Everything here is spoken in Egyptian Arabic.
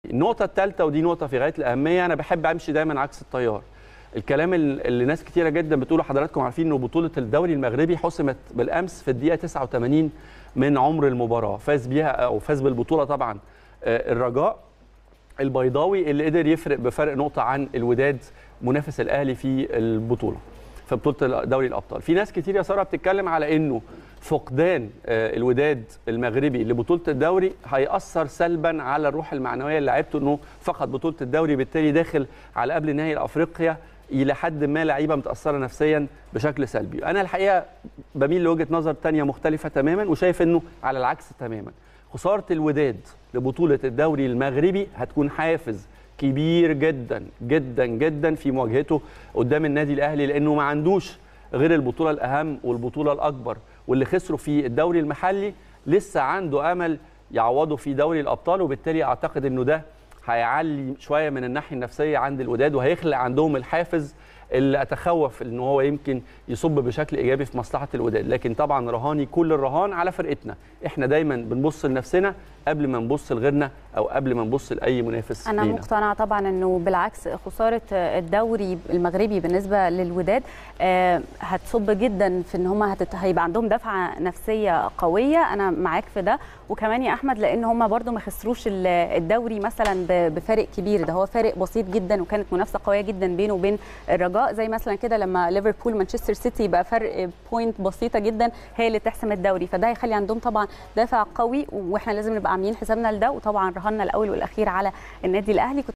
النقطة الثالثة ودي نقطة في غاية الأهمية أنا بحب أمشي دايما عكس التيار. الكلام اللي ناس كتيرة جدا بتقوله حضراتكم عارفين إنه بطولة الدوري المغربي حسمت بالأمس في الدقيقة 89 من عمر المباراة، فاز بيها أو فاز بالبطولة طبعا الرجاء البيضاوي اللي قدر يفرق بفرق نقطة عن الوداد منافس الأهلي في البطولة. في بطولة دوري الأبطال. في ناس كتير يا سارة بتتكلم على إنه فقدان الوداد المغربي لبطوله الدوري هيأثر سلبا على الروح المعنويه اللي لعبته انه فقد بطوله الدوري بالتالي داخل على قبل نهائي افريقيا الى حد ما لعيبه متاثره نفسيا بشكل سلبي انا الحقيقه بميل لوجهه نظر تانية مختلفه تماما وشايف انه على العكس تماما خساره الوداد لبطوله الدوري المغربي هتكون حافز كبير جدا جدا جدا في مواجهته قدام النادي الاهلي لانه ما عندوش غير البطوله الاهم والبطوله الاكبر واللي خسروا في الدوري المحلي لسه عنده امل يعوضوا في دوري الابطال وبالتالي اعتقد انه ده هيعلي شويه من الناحيه النفسيه عند الوداد وهيخلق عندهم الحافز اللي اتخوف ان هو يمكن يصب بشكل ايجابي في مصلحه الوداد لكن طبعا رهاني كل الرهان على فرقتنا احنا دايما بنبص لنفسنا قبل ما نبص لغيرنا او قبل ما نبص لاي منافس انا لينا. مقتنعه طبعا انه بالعكس خساره الدوري المغربي بالنسبه للوداد هتصب جدا في ان هم هتت... هيبقى عندهم دفعه نفسيه قويه انا معاك في ده وكمان يا احمد لان هم برده ما خسروش الدوري مثلا بفارق كبير ده هو فارق بسيط جدا وكانت منافسه قويه جدا بينه وبين الرجاء زي مثلا كده لما ليفربول مانشستر سيتي يبقى فرق بوينت بسيطه جدا هي اللي تحسم الدوري فده هيخلي عندهم طبعا دافع قوي واحنا لازم نبقى عاملين حسابنا لده وطبعا رهنا الاول والاخير على النادي الاهلي